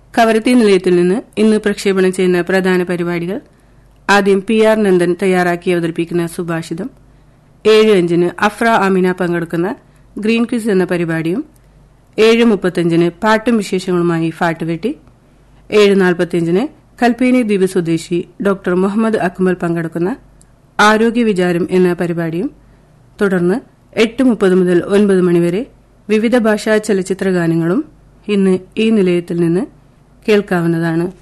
കവരത്തി നിലയത്തിൽ നിന്ന് ഇന്ന് പ്രക്ഷേപണം ചെയ്യുന്ന പ്രധാന പരിപാടികൾ ആദ്യം പി ആർ നന്ദൻ തയ്യാറാക്കി അവതരിപ്പിക്കുന്ന സുഭാഷിതം ഏഴ് അഞ്ചിന് അഫ്ര അമിന പങ്കെടുക്കുന്ന ഗ്രീൻ ക്വിസ് എന്ന പരിപാടിയും ഏഴ് മുപ്പത്തഞ്ചിന് പാട്ടും വിശേഷങ്ങളുമായി ഫാട്ടുവെട്ടി ഏഴ് നാൽപ്പത്തിയഞ്ചിന് കൽപ്പേനി ദ്വീപ് സ്വദേശി ഡോക്ടർ മുഹമ്മദ് അക്മൽ പങ്കെടുക്കുന്ന ആരോഗ്യ വിചാരം എന്ന പരിപാടിയും തുടർന്ന് എട്ട് മുപ്പത് മുതൽ ഒൻപത് മണിവരെ വിവിധ ഭാഷാ ചലച്ചിത്ര ഗാനങ്ങളും ഇന്ന് ഈ നിലയത്തിൽ നിന്ന് കേൾക്കാവുന്നതാണ്